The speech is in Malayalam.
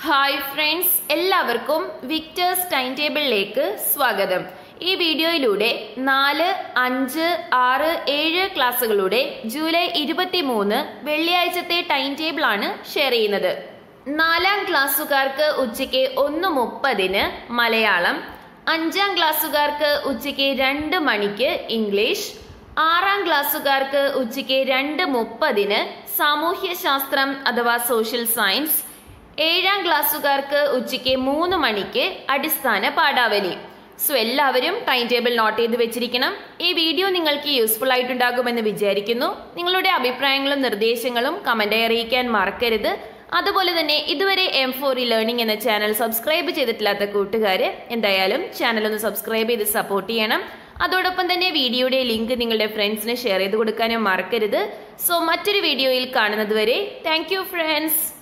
ഹായ് ഫ്രണ്ട്സ് എല്ലാവർക്കും വിക്ടേഴ്സ് ടൈം ടേബിളിലേക്ക് സ്വാഗതം ഈ വീഡിയോയിലൂടെ നാല് അഞ്ച് ആറ് ഏഴ് ക്ലാസ്സുകളുടെ ജൂലൈ ഇരുപത്തി മൂന്ന് വെള്ളിയാഴ്ചത്തെ ടൈം ടേബിളാണ് ഷെയർ ചെയ്യുന്നത് നാലാം ക്ലാസ്സുകാർക്ക് ഉച്ചയ്ക്ക് ഒന്ന് മുപ്പതിന് മലയാളം അഞ്ചാം ക്ലാസ്സുകാർക്ക് ഉച്ചയ്ക്ക് രണ്ട് മണിക്ക് ഇംഗ്ലീഷ് ആറാം ക്ലാസ്സുകാർക്ക് ഉച്ചയ്ക്ക് രണ്ട് മുപ്പതിന് സാമൂഹ്യശാസ്ത്രം അഥവാ സോഷ്യൽ സയൻസ് ഏഴാം ക്ലാസ്സുകാർക്ക് ഉച്ചയ്ക്ക് മൂന്ന് മണിക്ക് അടിസ്ഥാന പാഠാവലി സോ എല്ലാവരും ടൈം ടേബിൾ നോട്ട് ചെയ്ത് വെച്ചിരിക്കണം ഈ വീഡിയോ നിങ്ങൾക്ക് യൂസ്ഫുൾ ആയിട്ടുണ്ടാകുമെന്ന് വിചാരിക്കുന്നു നിങ്ങളുടെ അഭിപ്രായങ്ങളും നിർദ്ദേശങ്ങളും കമന്റായി അറിയിക്കാൻ മറക്കരുത് അതുപോലെ തന്നെ ഇതുവരെ എം ഫോർ ഇ ലേണിംഗ് എന്ന ചാനൽ സബ്സ്ക്രൈബ് ചെയ്തിട്ടില്ലാത്ത കൂട്ടുകാർ എന്തായാലും ചാനൽ ഒന്ന് സബ്സ്ക്രൈബ് ചെയ്ത് സപ്പോർട്ട് ചെയ്യണം അതോടൊപ്പം തന്നെ വീഡിയോയുടെ ലിങ്ക് നിങ്ങളുടെ ഫ്രണ്ട്സിന് ഷെയർ ചെയ്ത് കൊടുക്കാനും മറക്കരുത് സോ മറ്റൊരു വീഡിയോയിൽ കാണുന്നത് വരെ താങ്ക് യു ഫ്രണ്ട്സ്